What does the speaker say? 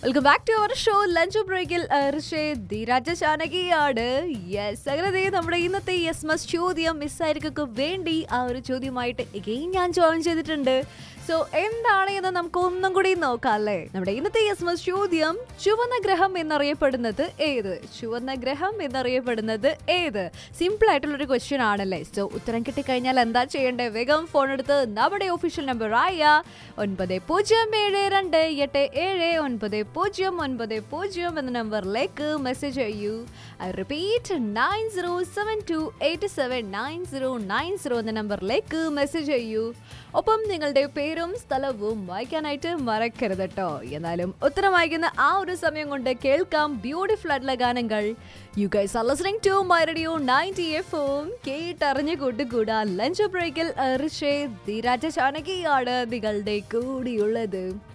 welcome back to our show lunch ബ്രേക്കിൽ Rishe ധീരാജ ചാനകിയാണ് yes അങ്ങനെ ദേ നമ്മുടെ ഇന്നത്തെ യെസ് മസ് ചോദ്യം മിസ്സായിരിക്കൊക്കെ വേണ്ടി ആ ഒരു ചോദ്യമായിട്ട് എഗെയിൻ ഞാൻ ജോയിൻ ചെയ്തിട്ടുണ്ട് സോ എന്താണ് എന്ന് നമുക്ക് ഒന്നും കൂടി നോക്കാം അല്ലേ നമ്മുടെ ഇന്നത്തെ യെസ് മസ് ചോദ്യം ചുവന്ന ഗ്രഹം എന്നറിയപ്പെടുന്നത് ഏത് ചുവന്ന ഗ്രഹം എന്നറിയപ്പെടുന്നത് ഏത് സിമ്പിൾ ആയിട്ടുള്ള ഒരു ക്വസ്റ്റ്യൻ ആണല്ലേ സോ ഉത്തരം കിട്ടിക്കഴിഞ്ഞാൽ എന്താ ചെയ്യേണ്ടത് വേഗം ഫോൺ എടുത്ത് നമ്മുടെ ഒഫീഷ്യൽ നമ്പർ ആയ ഒൻപത് പൂജ്യം ഏഴ് രണ്ട് എട്ട് ഏഴ് ഒൻപത് പൂജ്യം ഒൻപത് പൂജ്യം എന്ന നമ്പറിലേക്ക് മെസ്സേജ് ചെയ്യൂ I repeat nine zero seven two eight seven nine zero nine zero എന്ന നമ്പറിലേക്ക് മെസ്സേജ് ചെയ്യൂ ഒപ്പം നിങ്ങളുടെ പേരും സ്ഥലവും വായിക്കാനായിട്ട് മറക്കരുത് കേട്ടോ എന്നാലും ഉത്തരം വായിക്കുന്ന ആ ഒരു സമയം കൊണ്ട് കേൾക്കാം ബ്യൂട്ടിഫുൾ ആയിട്ടുള്ള ഗാനങ്ങൾ you guys are listening to my radio ninety F M കേട്ടറിഞ്ഞു കൂട്ടുകൂടാ ലഞ്ച് ബ്രേക്കിൽ ഋഷേ ധീരാജ ചാനകിയാണ് നിങ്ങളുടെ കൂടിയുള്ളത്